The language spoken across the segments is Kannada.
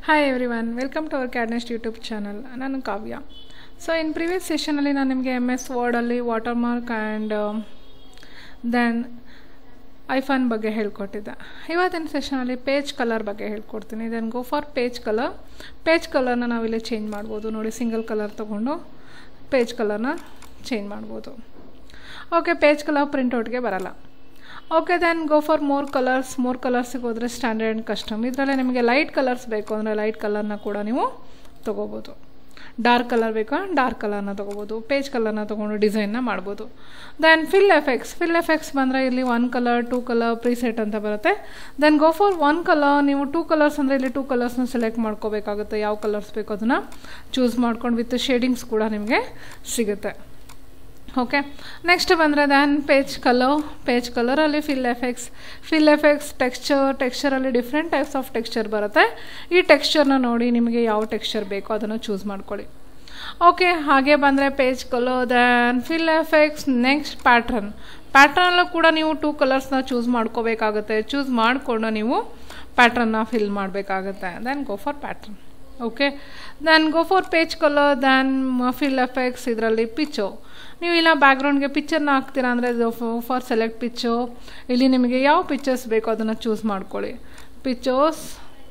hi everyone welcome to our Cadnest YouTube channel ನಾನು ಕಾವ್ಯ ಸೊ ಇನ್ ಪ್ರಿವಿಯಸ್ ಸೆಷನಲ್ಲಿ ನಾನು ನಿಮಗೆ ಎಮ್ ಎಸ್ ವರ್ಡಲ್ಲಿ watermark and then hyphen ಬಗ್ಗೆ ಹೇಳ್ಕೊಟ್ಟಿದ್ದೆ ಇವತ್ತಿನ ಸೆಷನಲ್ಲಿ ಪೇಜ್ ಕಲರ್ ಬಗ್ಗೆ ಹೇಳ್ಕೊಡ್ತೀನಿ then go for page colour page ಕಲರ್ನ ನಾವಿಲ್ಲಿ ಚೇಂಜ್ ಮಾಡ್ಬೋದು ನೋಡಿ ಸಿಂಗಲ್ ಕಲರ್ ತೊಗೊಂಡು ಪೇಜ್ ಕಲರ್ನ ಚೇಂಜ್ ಮಾಡ್ಬೋದು ಓಕೆ ಪೇಜ್ ಕಲರ್ ಪ್ರಿಂಟೌಟ್ಗೆ ಬರಲ್ಲ okay then go for more colours more ಕಲರ್ಸಿಗೆ ಹೋದರೆ ಸ್ಟ್ಯಾಂಡರ್ಡ್ ಆ್ಯಂಡ್ ಕಸ್ಟಮ್ ಇದರಲ್ಲೇ ನಿಮಗೆ ಲೈಟ್ ಕಲರ್ಸ್ ಬೇಕು ಅಂದರೆ ಲೈಟ್ ಕಲರ್ನ ಕೂಡ ನೀವು ತೊಗೋಬೋದು ಡಾರ್ಕ್ ಕಲರ್ ಬೇಕಾ ಡಾರ್ಕ್ ಕಲರ್ನ ತೊಗೋಬೋದು ಪೇಜ್ ಕಲರ್ನ ತೊಗೊಂಡು ಡಿಸೈನ್ನ ಮಾಡ್ಬೋದು then fill effects fill effects ಬಂದರೆ ಇಲ್ಲಿ one colour two colour preset ಅಂತ ಬರುತ್ತೆ then go for one colour ನೀವು ಟೂ ಕಲರ್ಸ್ ಅಂದರೆ ಇಲ್ಲಿ ಟೂ ಕಲರ್ಸ್ನ ಸೆಲೆಕ್ಟ್ ಮಾಡ್ಕೋಬೇಕಾಗುತ್ತೆ ಯಾವ ಕಲರ್ಸ್ ಬೇಕು ಅದನ್ನು ಚೂಸ್ ಮಾಡ್ಕೊಂಡು ವಿತ್ ಶೇಡಿಂಗ್ಸ್ ಕೂಡ ನಿಮಗೆ ಸಿಗುತ್ತೆ ಓಕೆ ನೆಕ್ಸ್ಟ್ ಬಂದರೆ ದ್ಯಾನ್ ಪೇಜ್ ಕಲರ್ ಪೇಜ್ ಕಲರಲ್ಲಿ fill effects fill effects texture ಟೆಕ್ಸ್ಚರಲ್ಲಿ ಡಿಫ್ರೆಂಟ್ ಟೈಪ್ಸ್ ಆಫ್ ಟೆಕ್ಸ್ಚರ್ ಬರುತ್ತೆ ಈ ಟೆಕ್ಸ್ಚರ್ನ ನೋಡಿ ನಿಮಗೆ ಯಾವ ಟೆಕ್ಸ್ಚರ್ ಬೇಕೋ ಅದನ್ನು ಚೂಸ್ ಮಾಡ್ಕೊಳ್ಳಿ ಓಕೆ ಹಾಗೆ ಬಂದರೆ page colour then fill effects next pattern ಪ್ಯಾಟ್ರನಲ್ಲೂ ಕೂಡ ನೀವು ಟೂ ಕಲರ್ಸ್ನ ಚೂಸ್ ಮಾಡ್ಕೋಬೇಕಾಗುತ್ತೆ ಚೂಸ್ ಮಾಡಿಕೊಂಡು ನೀವು ಪ್ಯಾಟ್ರನ್ನ ಫಿಲ್ ಮಾಡಬೇಕಾಗುತ್ತೆ then go for pattern okay then go for page colour then fill effects ಇದರಲ್ಲಿ ಪಿಚ್ಚು ನೀವು ಇಲ್ಲ ಬ್ಯಾಕ್ಗ್ರೌಂಡ್ಗೆ ಪಿಕ್ಚರ್ನ ಹಾಕ್ತೀರಾ ಅಂದರೆ ಫಾರ್ ಸೆಲೆಕ್ಟ್ ಪಿಚ್ಚು ಇಲ್ಲಿ ನಿಮಗೆ ಯಾವ ಪಿಕ್ಚರ್ಸ್ ಬೇಕೋ ಅದನ್ನು ಚೂಸ್ ಮಾಡ್ಕೊಳ್ಳಿ ಪಿಕ್ಚರ್ಸ್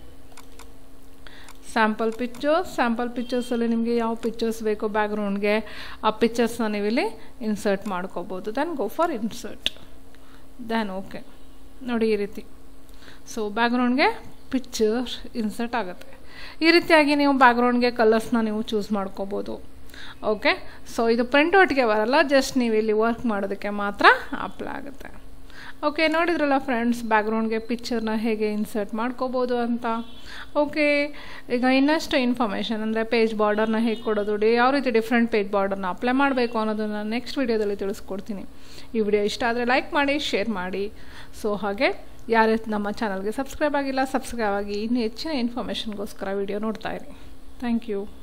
ಸ್ಯಾಂಪಲ್ ಪಿಕ್ಚರ್ಸ್ ಸ್ಯಾಂಪಲ್ ಪಿಕ್ಚರ್ಸಲ್ಲಿ ನಿಮಗೆ ಯಾವ ಪಿಕ್ಚರ್ಸ್ ಬೇಕೋ ಬ್ಯಾಕ್ಗ್ರೌಂಡ್ಗೆ ಆ ಪಿಕ್ಚರ್ಸ್ನ ನೀವಿಲ್ಲಿ ಇನ್ಸರ್ಟ್ ಮಾಡ್ಕೋಬೋದು then go for insert then okay ನೋಡಿ ಈ ರೀತಿ ಸೊ ಬ್ಯಾಕ್ಗ್ರೌಂಡ್ಗೆ ಪಿಕ್ಚರ್ ಇನ್ಸರ್ಟ್ ಆಗುತ್ತೆ ಈ ರೀತಿಯಾಗಿ ನೀವು ಬ್ಯಾಕ್ಗ್ರೌಂಡ್ಗೆ ಕಲರ್ಸ್ನ ನೀವು ಚೂಸ್ ಮಾಡ್ಕೋಬೋದು ಓಕೆ ಸೊ ಇದು ಪ್ರಿಂಟೌಟ್ಗೆ ಬರಲ್ಲ ಜಸ್ಟ್ ನೀವು ಇಲ್ಲಿ ವರ್ಕ್ ಮಾಡೋದಕ್ಕೆ ಮಾತ್ರ ಅಪ್ಲೈ ಆಗುತ್ತೆ ಓಕೆ ನೋಡಿದ್ರಲ್ಲ ಫ್ರೆಂಡ್ಸ್ ಬ್ಯಾಕ್ಗ್ರೌಂಡ್ಗೆ ಪಿಕ್ಚರ್ನ ಹೇಗೆ ಇನ್ಸರ್ಟ್ ಮಾಡ್ಕೋಬೋದು ಅಂತ ಓಕೆ ಈಗ ಇನ್ನಷ್ಟು ಇನ್ಫಾರ್ಮೇಷನ್ ಅಂದರೆ ಪೇಜ್ ಬಾರ್ಡರ್ನ ಹೇಗೆ ಕೊಡೋದು ಡಿ ಯಾವ ರೀತಿ ಡಿಫ್ರೆಂಟ್ ಪೇಜ್ ಬಾರ್ಡರ್ನ ಅಪ್ಲೈ ಮಾಡಬೇಕು ಅನ್ನೋದನ್ನು ನೆಕ್ಸ್ಟ್ ವೀಡಿಯೋದಲ್ಲಿ ತಿಳಿಸ್ಕೊಡ್ತೀನಿ ಈ ವಿಡಿಯೋ ಇಷ್ಟ ಆದರೆ ಲೈಕ್ ಮಾಡಿ ಶೇರ್ ಮಾಡಿ ಸೊ ಹಾಗೆ ಯಾರೇ ನಮ್ಮ ಚಾನಲ್ಗೆ ಸಬ್ಸ್ಕ್ರೈಬ್ ಆಗಿಲ್ಲ ಸಬ್ಸ್ಕ್ರೈಬ್ ಆಗಿ ಇನ್ನೂ ಹೆಚ್ಚಿನ ಇನ್ಫಾರ್ಮೇಷನ್ಗೋಸ್ಕರ ವಿಡಿಯೋ ನೋಡ್ತಾ ಇರಿ ಥ್ಯಾಂಕ್ ಯು